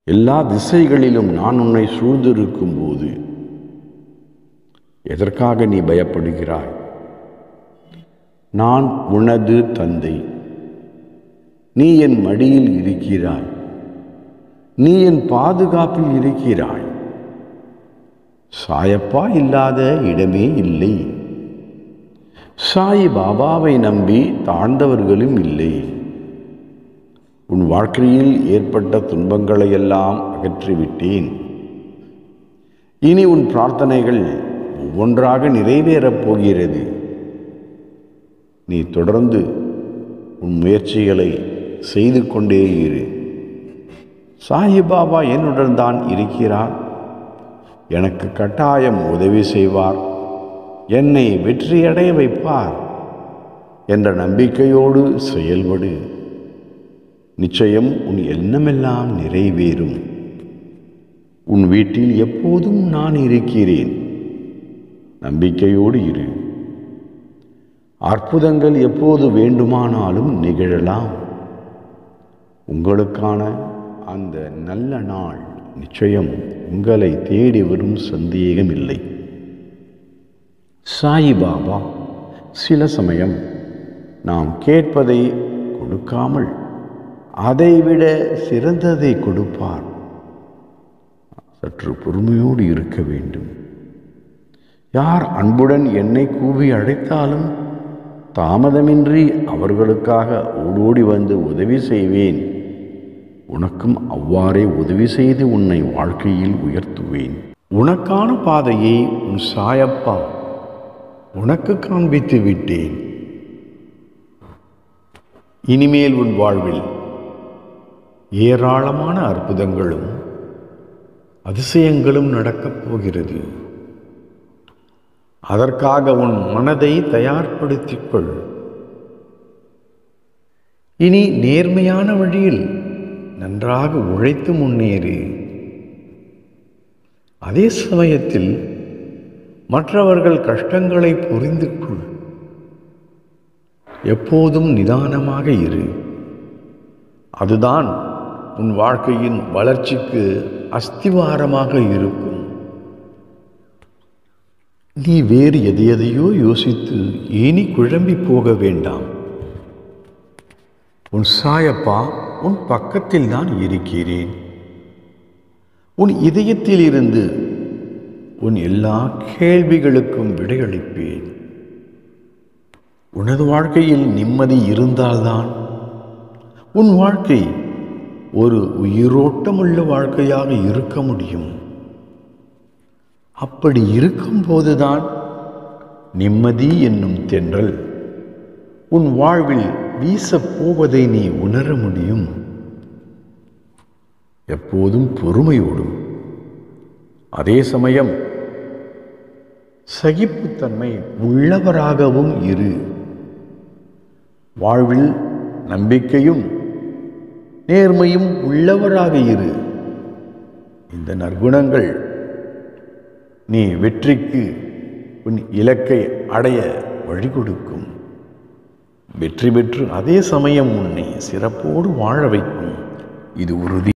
எல்லா திசைகளிலும் நான் உன்னை சூழ்ந்திருக்கும் போது எதற்காக நீ பயப்படுகிறாய் நான் உனது தந்தை நீ என் மடியில் இருக்கிறாய் நீ என் பாதுகாப்பில் இருக்கிறாய் சாயப்பா இல்லாத இடமே இல்லை சாய் பாபாவை நம்பி தாழ்ந்தவர்களும் இல்லை உன் வாழ்க்கையில் ஏற்பட்ட துன்பங்களை எல்லாம் அகற்றிவிட்டேன் இனி உன் பிரார்த்தனைகள் ஒவ்வொன்றாக நிறைவேறப் போகிறது நீ தொடர்ந்து உன் முயற்சிகளை செய்து கொண்டே இரு சாயிபாபா என்னுடன் தான் இருக்கிறார் எனக்கு கட்டாயம் உதவி செய்வார் என்னை வெற்றியடைய வைப்பார் என்ற நம்பிக்கையோடு செயல்படு நிச்சயம் உன் எண்ணமெல்லாம் நிறைவேறும் உன் வீட்டில் எப்போதும் நான் இருக்கிறேன் நம்பிக்கையோடு இரு அற்புதங்கள் எப்போது வேண்டுமானாலும் நிகழலாம் உங்களுக்கான அந்த நல்ல நாள் நிச்சயம் உங்களை தேடி வரும் சந்தேகம் இல்லை சாயிபாபா சில சமயம் நாம் கேட்பதை கொடுக்காமல் அதைவிட சிறந்ததை கொடுப்பார் சற்று பொறுமையோடு இருக்க வேண்டும் யார் அன்புடன் என்னை கூவி அழைத்தாலும் தாமதமின்றி அவர்களுக்காக ஓடோடி வந்து உதவி செய்வேன் உனக்கும் அவ்வாறே உதவி செய்து உன்னை வாழ்க்கையில் உயர்த்துவேன் உனக்கான பாதையை உன் சாயப்பா உனக்கு காண்பித்து விட்டேன் இனிமேல் உன் வாழ்வில் ஏராளமான அற்புதங்களும் அதிசயங்களும் நடக்கப் போகிறது அதற்காக உன் மனதை தயார்படுத்திக் கொள் இனி நேர்மையான வழியில் நன்றாக உழைத்து முன்னேறு அதே சமயத்தில் மற்றவர்கள் கஷ்டங்களை புரிந்து கொள் எப்போதும் நிதானமாக இரு அதுதான் உன் வாழ்க்கையின் வளர்ச்சிக்கு அஸ்திவாரமாக இருக்கும் நீ வேறு எதையதையோ யோசித்து ஏனி குழம்பி போக வேண்டாம் உன் சாயப்பா உன் பக்கத்தில் தான் இருக்கிறேன் உன் இதயத்தில் இருந்து உன் எல்லா கேள்விகளுக்கும் விடையளிப்பேன் உனது வாழ்க்கையில் நிம்மதி இருந்தால்தான் உன் வாழ்க்கை ஒரு உயிரோட்டமுள்ள வாழ்க்கையாக இருக்க முடியும் அப்படி இருக்கும்போதுதான் நிம்மதி என்னும் தென்றல் உன் வாழ்வில் வீசப் போவதை நீ உணர முடியும் எப்போதும் பொறுமையோடும் அதே சமயம் சகிப்புத்தன்மை உள்ளவராகவும் இரு வாழ்வில் நம்பிக்கையும் நேர்மையும் உள்ளவராக இரு இந்த நற்குணங்கள் நீ வெற்றிக்கு உன் இலக்கை அடைய வழி கொடுக்கும் வெற்றி பெற்று அதே சமயம் உன்னை சிறப்போடு வாழ வைக்கும் இது உறுதி